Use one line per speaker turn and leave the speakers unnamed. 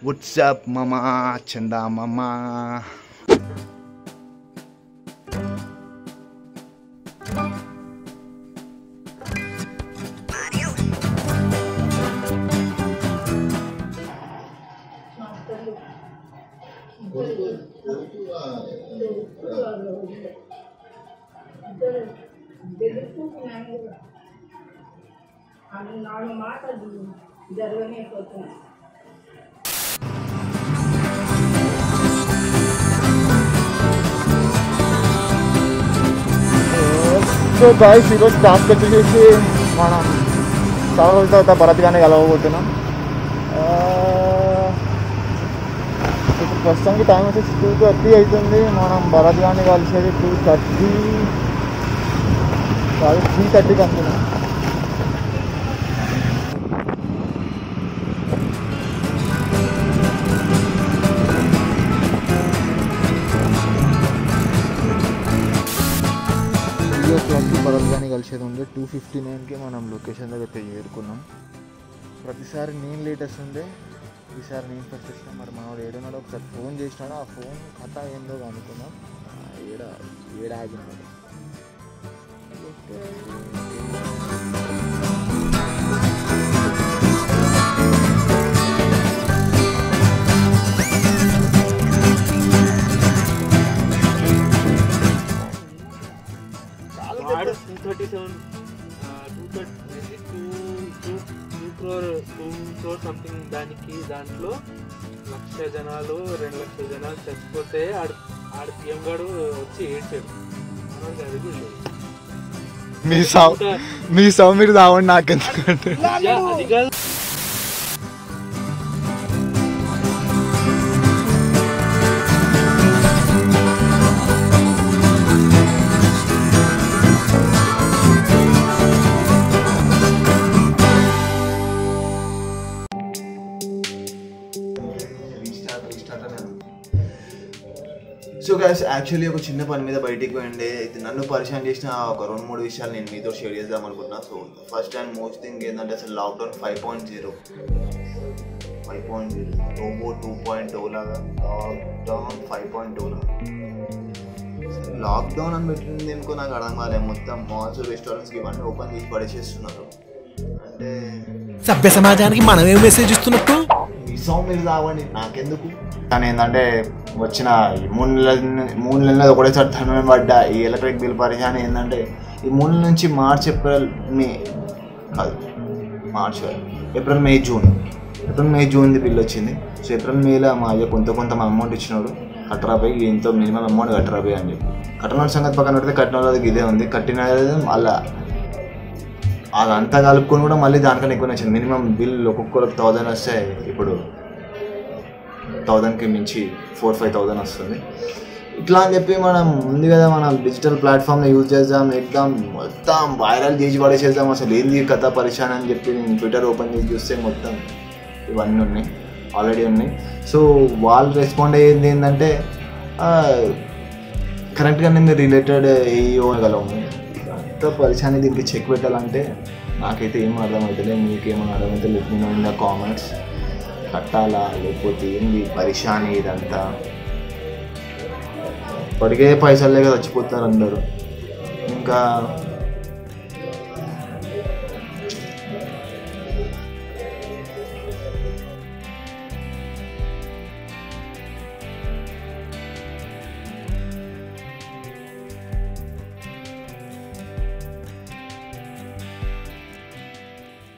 WhatsApp మామా చందా మామా
అని నాలుగు మాటలు జరగలేకపోతున్నాయి
సో గాయస్ ఈరోజు టాస్క్ వచ్చేసి మనం చాలా రోజుల తర్వాత భరత్ గానే కలవబోతున్నాం ఆ, ఇప్పుడు ప్రస్తుతానికి టైం వచ్చేసి టూ థర్టీ అవుతుంది మనం భరత్ గాని కలిసేది టూ థర్టీ కాదు త్రీ థర్టీకి అనుకున్నాం త్రీ ఓ క్లాక్కి భరత్ గాని కలిసేది ఉంది టూ ఫిఫ్టీ నైన్కి మనం లొకేషన్ దగ్గరికి చేరుకున్నాం ప్రతిసారి నేను లేట్ వస్తుండే ఈసారి నేను ఫస్ట్ వచ్చినా మరి మనోడు ఏడున్నాడో ఒకసారి ఫోన్ చేసినాడు ఆ ఫోన్ కథ ఏందో అనుకున్నాం ఆ, ఏడ ఏడ ఆగినాడు
వాడు two thirty seven two thirty two two two crore two crore something దానికి దాంట్లో లక్ష జనాలు రెండు లక్షల జనాలు చచ్చిపోతే ఆడు ఆడు పిఎం గాడు వచ్చి ఏడ్చాడు మనోడికి అది కూడా లేదు.
మీ సౌ మీ సౌ మీరు తావండి నాకు ఎందుకంటే
యా, అది కాదు
సో గైస్ యాక్చువల్లీ ఒక చిన్న పని మీద బయటికి పోయిండే ఇది నన్ను పరిచయం చేసిన ఒక రెండు మూడు విషయాలు నేను మీతో షేర్ చేద్దాం అనుకున్నా so first and most thing ఏంటంటే అసలు lockdown five point zero five point zero టోబో టూ పాయింట్ టూ లాగా లాక్డౌన్ ఫైవ్ పాయింట్ టూ లాగా లాక్డౌన్ అని పెట్టింది ఎందుకో నాకు అర్థం కాలేదు మొత్తం మాల్స్ రెస్టారెంట్స్కి ఇవన్నీ ఓపెన్ చేసి పడేసేస్తున్నారు అంటే
సభ్య సమాజానికి మనం ఏం మెసేజ్ ఇస్తున్నట్టు
ఈ సాంగ్ మీరు తాగండి నాకెందుకు కానీ ఏంటంటే వచ్చిన ఈ మూడు నెలల మూడు నెలలు ఒకటేసారి ధనం పడ్డ ఈ ఎలక్ట్రిక్ బిల్ పరిచయం ఏంటంటే ఈ మూడు నెలల నుంచి మార్చ్ ఏప్రిల్ మే కాదు మార్చ్ కాదు April May June April May జూన్ది బిల్ వచ్చింది సో ఏప్రిల్ మేలో మా అయ్య కొంత కొంత అమౌంట్ ఇచ్చినాడు కట్టరాపోయి ఎంతో మినిమం అమౌంట్ కట్టరాపోయి అని చెప్పి కట్టిన సంగతి పక్కన పెడితే కట్టిన వాళ్ళకి ఇదే ఉంది కట్టిన అలా అదంతా కలుపుకొని కూడా మళ్ళీ దానికన్నా ఎక్కువ వచ్చింది మినిమం బిల్ ఒక్కొక్కరికి థౌజండ్ వస్తే ఇప్పుడు థౌజండ్కి మించి ఫోర్ ఫైవ్ థౌజండ్ వస్తుంది ఇట్లా అని చెప్పి మనం ఉంది కదా మనం డిజిటల్ ప్లాట్ఫామ్ని యూజ్ చేద్దాం ఇద్దాం మొత్తం వైరల్ చేసి పడేసేద్దాం అసలు ఏంది ఈ కథ పరిశాన్ అని చెప్పి నేను ట్విట్టర్ ఓపెన్ చేసి చూస్తే మొత్తం ఇవన్నీ ఉన్నాయి ఆల్రెడీ ఉన్నాయి సో వాళ్ళు రెస్పాండ్ అయ్యేది ఏంటంటే కరెక్ట్గా నేను రిలేటెడ్ ఏఈఓ గలము ఎంత పరిశాన్ని దీనికి చెక్ పెట్టాలంటే నాకైతే ఏం అర్థమవుతలేదు మీకేమైనా అర్థమైతే let me know in the comments కట్టాలా లేకపోతే ఏంది పరిశాని ఇదంతా ఇప్పటికే పైసలు లేక చచ్చిపోతారు అందరూ ఇంకా